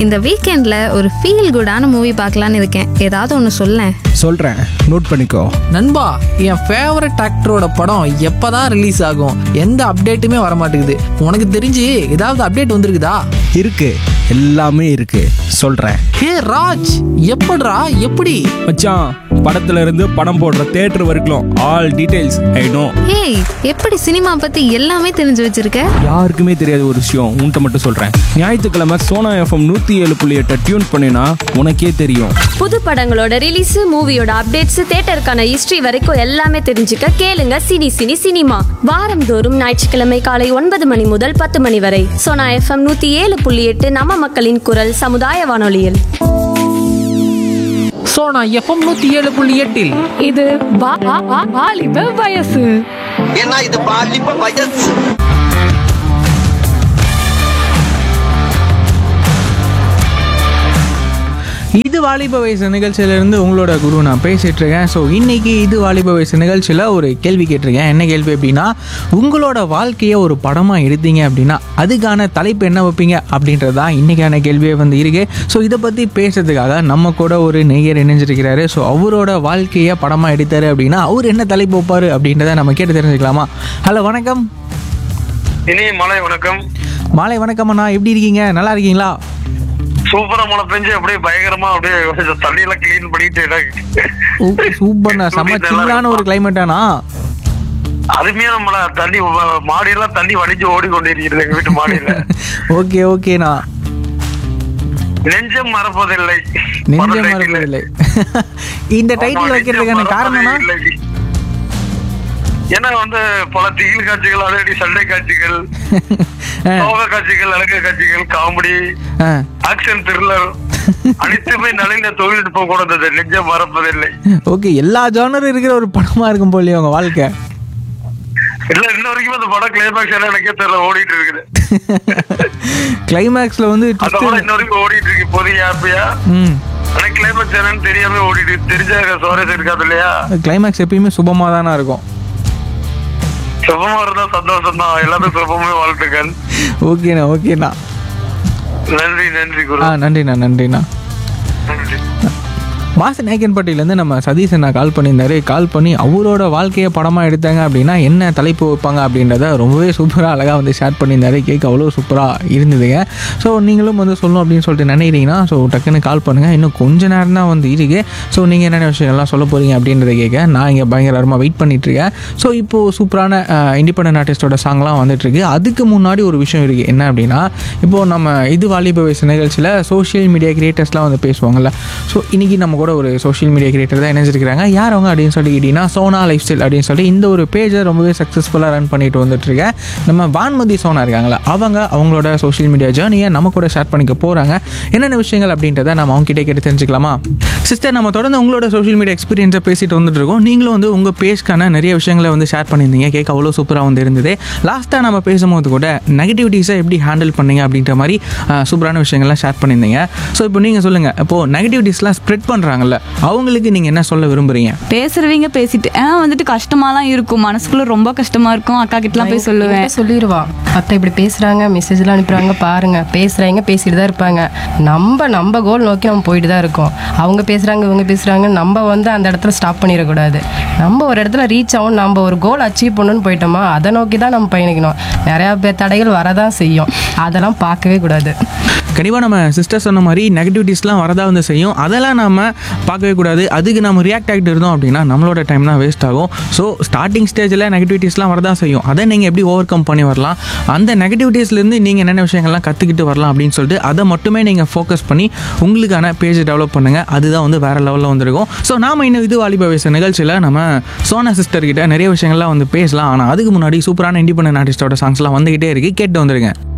இந்த வீக்கெண்டில் ஒரு ஃபீல் குடான மூவி பார்க்கலான்னு இருக்கேன் ஏதாவது ஒன்று சொல்லேன் சொல்கிறேன் நோட் பண்ணிக்கோ நண்பா என் ஃபேவரட் ஆக்டரோட படம் எப்பதான் ரிலீஸ் ஆகும் எந்த அப்டேட்டுமே வர மாட்டேங்குது உனக்கு தெரிஞ்சு ஏதாவது அப்டேட் வந்திருக்குதா இருக்கு எல்லாமே இருக்கு சொல்கிறேன் ஹே ராஜ் எப்படிடா எப்படி மச்சான் படத்துல இருந்து படம் போடுற தேட்டர் வரைக்கும் ஆல் டீடைல்ஸ் ஐ நோ ஏய் எப்படி சினிமா பற்றி எல்லாமே தெரிஞ்சு வச்சிருக்க யாருக்குமே தெரியாத ஒரு விஷயம் உன்கிட்ட மட்டும் சொல்கிறேன் ஞாயிற்றுக்கிழமை சோனா எஃப்எம் நூற்றி ஏழு புள்ளி எட்டை டியூன் பண்ணினா உனக்கே தெரியும் புது படங்களோட ரிலீஸ் மூவியோட அப்டேட்ஸ் தியேட்டருக்கான ஹிஸ்டரி வரைக்கும் எல்லாமே தெரிஞ்சுக்க கேளுங்க சினி சினி சினிமா வாரந்தோறும் ஞாயிற்றுக்கிழமை காலை ஒன்பது மணி முதல் பத்து மணி வரை சோனா எஃப்எம் நூத்தி ஏழு புள்ளி எட்டு நம்ம மக்களின் குரல் சமுதாய வானொலியில் ஸோ நான் எஃப்எம் நூற்றி ஏழு புள்ளி எட்டில் இது வா- வா- வா- வாலிப வயசு ஏன்னா இது பாலிப்ப வயசு இது வாலிப வயசு நிகழ்ச்சியிலேருந்து உங்களோட குரு நான் பேசிகிட்டு இருக்கேன் ஸோ இன்னைக்கு இது வாலிப வயசு நிகழ்ச்சியில் ஒரு கேள்வி கேட்டிருக்கேன் என்ன கேள்வி அப்படின்னா உங்களோட வாழ்க்கையை ஒரு படமாக எடுத்தீங்க அப்படின்னா அதுக்கான தலைப்பு என்ன வைப்பீங்க அப்படின்றது தான் இன்றைக்கான கேள்வியே வந்து இருக்கு ஸோ இதை பற்றி பேசுறதுக்காக நம்ம கூட ஒரு நெய்யர் இணைஞ்சிருக்கிறாரு ஸோ அவரோட வாழ்க்கையை படமாக எடுத்தாரு அப்படின்னா அவர் என்ன தலைப்பு வைப்பார் அப்படின்றத நம்ம கேட்டு தெரிஞ்சுக்கலாமா ஹலோ வணக்கம் இனி மழை வணக்கம் மாலை வணக்கம் அண்ணா எப்படி இருக்கீங்க நல்லா இருக்கீங்களா சூப்பரா மழை பெஞ்சு அப்படியே பயங்கரமா அப்படியே கொஞ்சம் தண்ணியெல்லாம் கிளீன் பண்ணிட்டு எனக்கு சூப்பர்ண்ணா செம்ம சில்லான ஒரு கிளைமேட்டாண்ணா அருமையான மழை தண்ணி வ- மாடியெல்லாம் தண்ணி வடிஞ்சு ஓடி கொண்டிருக்கிறது எங்க வீட்டு மாடியில ஓகே ஓகேண்ணா நெஞ்சம் மறப்பதில்லை நெஞ்சம் படம் title. மறப்பதில்லை இந்த ஆமா, டைட்டில் நெஞ்சம் வைக்கிறதுக்கான காரணம்னா மறப்பதில்லை. ஏன்னா வந்து பல திகில் காட்சிகள் அதடி சண்டை காட்சிகள் சோக காட்சிகள் அழகு காட்சிகள் காமெடி ஆ, ஆக்ஷன் த்ரில்லர் அனைத்துமே நலிந்த தொழில்நுட்பம் கூட இருந்தது நெஞ்சம் மறப்பதில்லை ஓகே எல்லா ஜானரும் இருக்கிற ஒரு படமா இருக்கும் போலயே உங்க வாழ்க்கை இல்ல இன்ன வரைக்கும் அந்த படம் கிளைமேக்ஸ் எல்லாம் எனக்கே தெரியல ஓடிட்டு இருக்குது கிளைமேக்ஸ்ல வந்து அந்த twist- படம் இன்ன வரைக்கும் ஓடிட்டு இருக்கு இப்போதைக்கு ஹாப்பியா ம் ஆனா கிளைமேக்ஸ் என்னன்னு தெரியாம ஓடிட்டு இருக்கு. தெரிஞ்ச சுவாரஸ்யம் இருக்காது இல்லையா கிளைமேக்ஸ் எப்பயுமே சுபமா தானே இருக்கும் சுபமா இருந்தா சந்தோஷம் தான் எல்லாமே சுபமே வாழ்த்துக்கள் ஓகேண்ணா ஓகேண்ணா நன்றி நன்றி ஆ குரு நன்றிண்ணா நன்றிண்ணா நன்றி மாச நாயக்கன்பட்டியிலேருந்து நம்ம சதீஷ் அண்ணா கால் பண்ணியிருந்தாரு கால் பண்ணி அவரோட வாழ்க்கையை படமாக எடுத்தாங்க அப்படின்னா என்ன தலைப்பு வைப்பாங்க அப்படின்றத ரொம்பவே சூப்பராக அழகாக வந்து ஷேர் பண்ணியிருந்தாரு கேட்க அவ்வளோ சூப்பராக இருந்ததுங்க ஸோ நீங்களும் வந்து சொல்லணும் அப்படின்னு சொல்லிட்டு நினைக்கிறீங்கன்னா ஸோ டக்குன்னு கால் பண்ணுங்கள் இன்னும் கொஞ்ச நேரம் தான் வந்து இருக்கு ஸோ நீங்கள் என்னென்ன விஷயங்கள்லாம் சொல்ல போகிறீங்க அப்படின்றத கேட்க நான் இங்கே பயங்கரமாக வெயிட் பண்ணிகிட்ருக்கேன் ஸோ இப்போது சூப்பரான இண்டிபெண்டன்ட் ஆர்டிஸ்டோட சாங்லாம் வந்துட்டுருக்கு அதுக்கு முன்னாடி ஒரு விஷயம் இருக்குது என்ன அப்படின்னா இப்போது நம்ம இது வாலிப வயசு நிகழ்ச்சியில் சோஷியல் மீடியா கிரியேட்டர்ஸ்லாம் வந்து பேசுவாங்கல்ல ஸோ இன்றைக்கி நம்ம கூட ஒரு சோஷியல் மீடியா கிரியேட்டர் தான் இணைஞ்சிருக்கிறாங்க யார் அவங்க அப்படின்னு சொல்லி கேட்டிங்கன்னா சோனா லைஃப் ஸ்டைல் அப்படின்னு சொல்லி இந்த ஒரு பேஜை ரொம்பவே சக்ஸஸ்ஃபுல்லாக ரன் பண்ணிட்டு வந்துட்டுருக்கேன் நம்ம வான்மதி சோனா இருக்காங்களா அவங்க அவங்களோட சோஷியல் மீடியா ஜேர்னியை நம்ம கூட ஷேர் பண்ணிக்க போகிறாங்க என்னென்ன விஷயங்கள் அப்படின்றத நம்ம அவங்க கிட்டே கேட்டு தெரிஞ்சுக்கலாமா சிஸ்டர் நம்ம தொடர்ந்து உங்களோட சோஷியல் மீடியா எக்ஸ்பீரியன்ஸை பேசிட்டு வந்துட்டு இருக்கோம் நீங்களும் வந்து உங்கள் பேஜ்க்கான நிறைய விஷயங்களை வந்து ஷேர் பண்ணியிருந்தீங்க கேட்க அவ்வளோ சூப்பராக வந்து இருந்தது லாஸ்ட்டாக நம்ம பேசும்போது கூட நெகட்டிவிட்டிஸை எப்படி ஹேண்டில் பண்ணீங்க அப்படின்ற மாதிரி ஆஹ், சூப்பரான விஷயங்கள்லாம் ஷேர் பண்ணியிருந்தீங்க ஸோ இப்போ நீங்கள் சொல்லுங்கள் இப்போது நெகட்டிவிட்டிஸ்லாம் ஸ்ப்ரெட் பண்ணுறாங்கல்ல அவங்களுக்கு நீங்கள் என்ன சொல்ல விரும்புகிறீங்க பேசுறவங்க பேசிட்டு ஆ வந்துட்டு கஷ்டமாலாம் இருக்கும் மனசுக்குள்ள ரொம்ப கஷ்டமா இருக்கும் அக்கா கிட்டலாம் போய் சொல்லுவேன் என்கிட்ட சொல்லிடுவா அத்தை இப்படி பேசுறாங்க மெசேஜ்லாம் அனுப்புறாங்க பாருங்க பேசுறாங்க பேசிட்டு தான் இருப்பாங்க நம்ம நம்ம கோல் நோக்கி நம்ம போயிட்டு தான் இருக்கோம் அவங்க பேசுறாங்க இவங்க பேசுறாங்க நம்ம வந்து அந்த இடத்துல ஸ்டாப் பண்ணிடக்கூடாது நம்ம ஒரு இடத்துல ரீச் ஆகும் நம்ம ஒரு கோல் அச்சீவ் பண்ணணும்னு போயிட்டோமா அதை நோக்கி தான் நம்ம பயணிக்கணும் நிறையா பேர் தடைகள் வரதான் செய்யும் அதெல்லாம் பார்க்கவே கூடாது கண்டிப்பாக நம்ம சிஸ்டர் சொன்ன மாதிரி நெகட்டிவிட்டிஸ்லாம் வரதா வந்து செய்யும் அதெல்லாம் நம்ம பார்க்கவே கூடாது அதுக்கு நம்ம ரியாக்ட் ஆகிட்டு இருந்தோம் அப்படின்னா நம்மளோட டைம் தான் வேஸ்ட் ஆகும் ஸோ ஸ்டார்டிங் ஸ்டேஜில் நெகட்டிவிட்டிஸ்லாம் வரதா செய்யும் அதை நீங்கள் எப்படி ஓவர் கம் பண்ணி வரலாம் அந்த நெகட்டிவிட்டிஸ்லேருந்து நீங்கள் என்னென்ன விஷயங்கள்லாம் கற்றுக்கிட்டு வரலாம் அப்படின்னு சொல்லிட்டு அதை மட்டுமே நீங்கள் ஃபோக்கஸ் பண்ணி உங்களுக்கான பேஜ் டெவலப் பண்ணுங்கள் அதுதான் வந்து வேறு லெவலில் வந்திருக்கும் ஸோ நாம இன்னும் இது வாலிப வயசு நிகழ்ச்சியில் நம்ம சோனா சிஸ்டர் கிட்ட நிறைய விஷயங்கள்லாம் வந்து பேசலாம் ஆனால் அதுக்கு முன்னாடி சூப்பரான இண்டிபெண்டன்ட் ஆர்டிஸ்டோட சாங்ஸ்லாம் வந்துகிட்டே இருக்கு கேட்டு வந்துருங்க